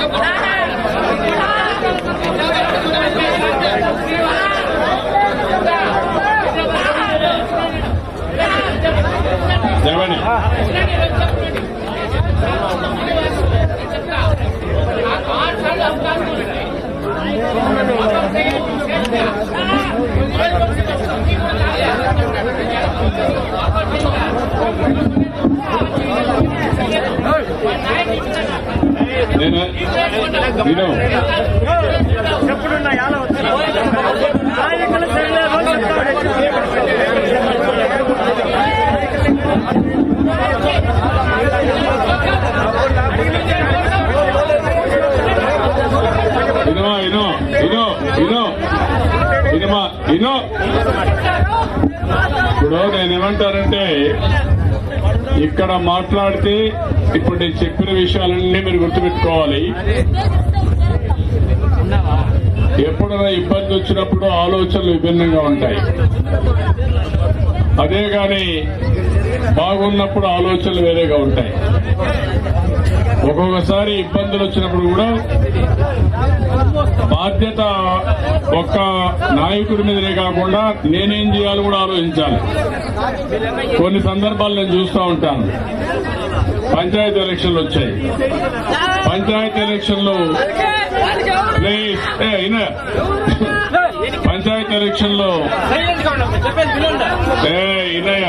దేవని నేను విను ఎప్పుడున్నా ఎలా నాయకులు చేయలేదు ఇనుమా ఇను ఇను ఇను ఇనుమా ఇను ఇప్పుడు నేను ఏమంటానంటే ఇక్కడ మాట్లాడితే ఇప్పుడు నేను చెప్పిన విషయాలన్నీ మీరు గుర్తుపెట్టుకోవాలి ఎప్పుడైనా ఇబ్బంది వచ్చినప్పుడు ఆలోచనలు విభిన్నంగా ఉంటాయి అదే గాని బాగున్నప్పుడు ఆలోచనలు వేరేగా ఉంటాయి ఒక్కొక్కసారి ఇబ్బందులు వచ్చినప్పుడు కూడా బాధ్యత ఒక్క నాయకుడి మీదనే కాకుండా నేనేం చేయాలో కూడా ఆలోచించాలి కొన్ని సందర్భాలు నేను చూస్తూ ఉంటాను పంచాయతీ ఎలక్షన్లు వచ్చాయి పంచాయతీ ఎలక్షన్లు ప్లీజ్ ఏ అయినా పంచాయతీ ఎలక్షన్లో ఏ ఇనయ్య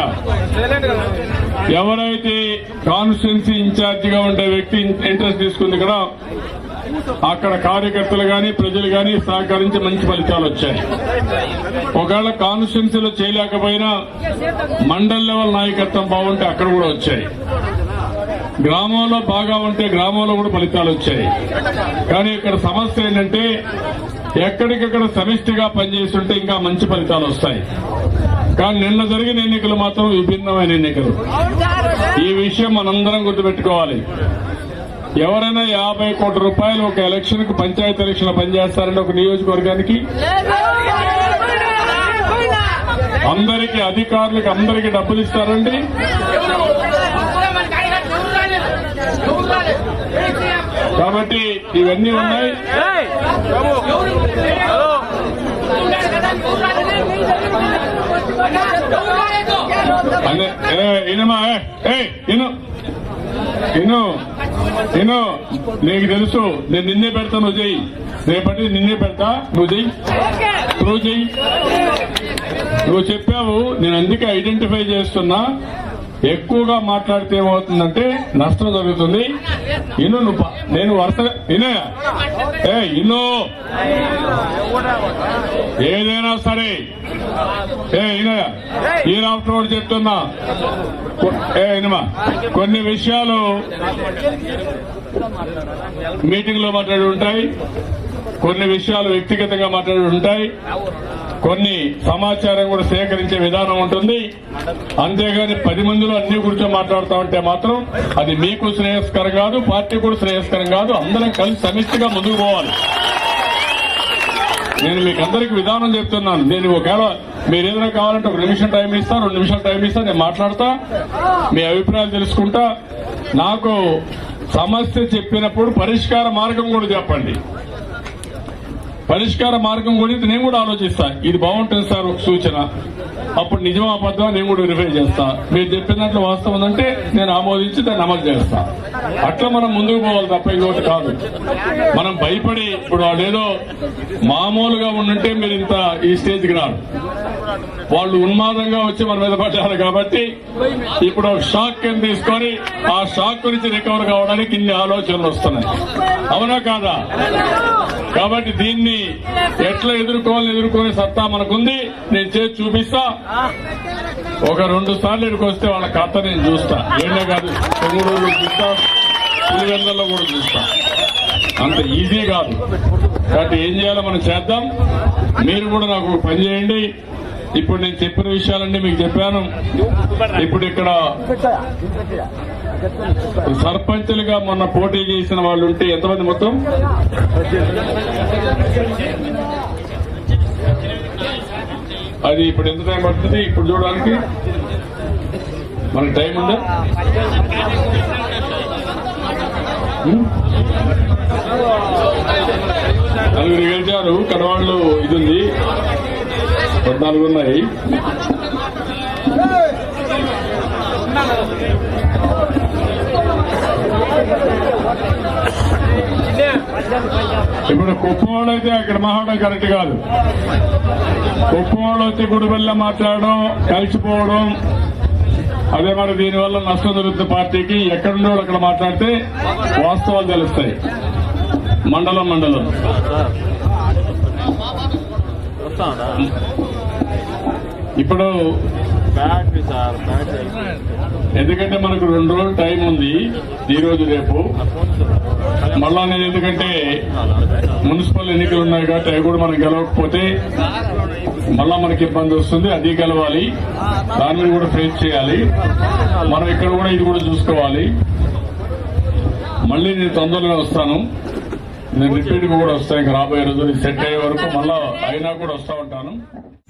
ఎవరైతే కాన్స్టిట్యున్సీ ఇన్ఛార్జ్ గా ఉండే వ్యక్తి ఇంట్రెస్ట్ తీసుకుంది కదా అక్కడ కార్యకర్తలు గాని ప్రజలు గాని సహకరించి మంచి ఫలితాలు వచ్చాయి ఒకవేళ కాన్స్టిట్యున్సీలో చేయలేకపోయినా మండల్ లెవెల్ నాయకత్వం బాగుంటే అక్కడ కూడా వచ్చాయి గ్రామంలో బాగా ఉంటే గ్రామంలో కూడా ఫలితాలు వచ్చాయి కానీ ఇక్కడ సమస్య ఏంటంటే ఎక్కడికక్కడ సమిష్టిగా పనిచేస్తుంటే ఇంకా మంచి ఫలితాలు వస్తాయి కానీ నిన్న జరిగిన ఎన్నికలు మాత్రం విభిన్నమైన ఎన్నికలు ఈ విషయం మనందరం గుర్తుపెట్టుకోవాలి ఎవరైనా యాభై కోట్ల రూపాయలు ఒక ఎలక్షన్ కు పంచాయతీ ఎలక్షన్ పనిచేస్తారంటే ఒక నియోజకవర్గానికి అందరికి అధికారులకు అందరికి డబ్బులు ఇస్తారండి కాబట్టి ఇవన్నీ ఉన్నాయి అదే ఏ, ఇనమా ఏ, ఏ, ఇను ఇను ఇను నీకు తెలుసు నేను నిన్నే పెడతా నువ్వు చెయ్యి రేపటి నిన్నే పెడతా నువ్వు చెయ్యి నువ్వు చెయ్యి నువ్వు చెప్పావు నేను అందుకే ఐడెంటిఫై చేస్తున్నా ఎక్కువగా మాట్లాడితే ఏమవుతుందంటే నష్టం జరుగుతుంది ఇను నువ్వు ప- నేను వరుస ఇనే ఏ ఇను ఏదైనా సరే ఏ ఇన ఈ రాష్ట్రం చెప్తున్నా కొ- ఏ ఇనుమా కొన్ని విషయాలు మీటింగ్ లో మాట్లాడి ఉంటాయి కొన్ని విషయాలు వ్యక్తిగతంగా మాట్లాడి ఉంటాయి కొన్ని సమాచారం కూడా సేకరించే విధానం ఉంటుంది అంతేగాని పది మందిలో అన్ని కూర్చొని మాట్లాడుతా ఉంటే మాత్రం అది మీకు శ్రేయస్కరం కాదు పార్టీ కూడా శ్రేయస్కరం కాదు అందరం కలిసి సమిష్టిగా ముందుకు పోవాలి నేను మీకు అందరికి విధానం చెప్తున్నాను నేను ఒకవేళ మీరు ఏదైనా కావాలంటే ఒక నిమిషం టైం ఇస్తా రెండు నిమిషాలు టైం ఇస్తా నేను మాట్లాడతా మీ అభిప్రాయాలు తెలుసుకుంటా నాకు సమస్య చెప్పినప్పుడు పరిష్కార మార్గం కూడా చెప్పండి పరిష్కార మార్గం గురించి నేను కూడా ఆలోచిస్తా ఇది బాగుంటుంది సార్ ఒక సూచన అప్పుడు నిజం అబద్ధం నేను కూడా వెరిఫై చేస్తా మీరు చెప్పిన దాంట్లో వాస్తవం ఉందంటే నేను ఆమోదించి దాన్ని అమలు చేస్తా అట్లా మనం ముందుకు పోవాలి తప్ప ఇంకోటి కాదు మనం భయపడి ఇప్పుడు వాళ్ళు ఏదో మామూలుగా ఉండుంటే మీరు ఇంత ఈ స్టేజ్కి రారు వాళ్ళు ఉన్మాదంగా వచ్చి మన మీద పడ్డారు కాబట్టి ఇప్పుడు ఒక షాక్ కింద తీసుకొని ఆ షాక్ నుంచి రికవర్ కావడానికి ఇన్ని ఆలోచనలు వస్తున్నాయి అవునా కాదా కాబట్టి దీన్ని ఎట్లా ఎదుర్కోవాలని ఎదుర్కొనే సత్తా మనకుంది నేను చేసి చూపిస్తా ఒక రెండు సార్లు ఇక్కడికి వస్తే వాళ్ళ కథ నేను చూస్తా ఏళ్ళే కాదు తొమ్మిది చూస్తా పులివెందల్లో కూడా చూస్తా అంత ఈజీ కాదు కాబట్టి ఏం చేయాలో మనం చేద్దాం మీరు కూడా నాకు ఒక పని చేయండి ఇప్పుడు నేను చెప్పిన విషయాలన్నీ మీకు చెప్పాను ఇప్పుడు ఇక్కడ సర్పంచులుగా మొన్న పోటీ చేసిన వాళ్ళు ఉంటే ఎంతమంది మొత్తం అది ఇప్పుడు ఎంత టైం పడుతుంది ఇప్పుడు చూడడానికి మనకి టైం ఉందా నలుగురు గెలిచారు కడవాళ్ళు ఇది ఉంది పద్నాలుగు ఉన్నాయి ఇప్పుడు కుప్పవాళ్ళు అయితే అక్కడ మాట్లాడడం కరెక్ట్ కాదు కుప్పవాళ్ళు వచ్చి గుడివల్ల మాట్లాడడం కలిసిపోవడం అదే మరి దీనివల్ల నష్టం జరుగుతుంది పార్టీకి ఎక్కడుండో అక్కడ మాట్లాడితే వాస్తవాలు తెలుస్తాయి మండలం మండలం వస్తాడా ఇప్పుడు బ్యాటరీ సార్ బ్యాటరీ ఎందుకంటే మనకు రెండు రోజులు టైం ఉంది ఈ రోజు రేపు మళ్ళా నేను ఎందుకంటే మున్సిపల్ ఎన్నికలు ఉన్నాయి కాబట్టి అవి కూడా మనం గెలవకపోతే మళ్ళా మనకి ఇబ్బంది వస్తుంది అది గెలవాలి దాన్ని కూడా ఫేస్ చేయాలి మనం ఇక్కడ కూడా ఇది కూడా చూసుకోవాలి మళ్ళీ నేను తొందరగా వస్తాను నేను రిపీట్ కూడా వస్తాను ఇంకా రాబోయే రోజు సెట్ అయ్యే వరకు మళ్ళా అయినా కూడా వస్తా ఉంటాను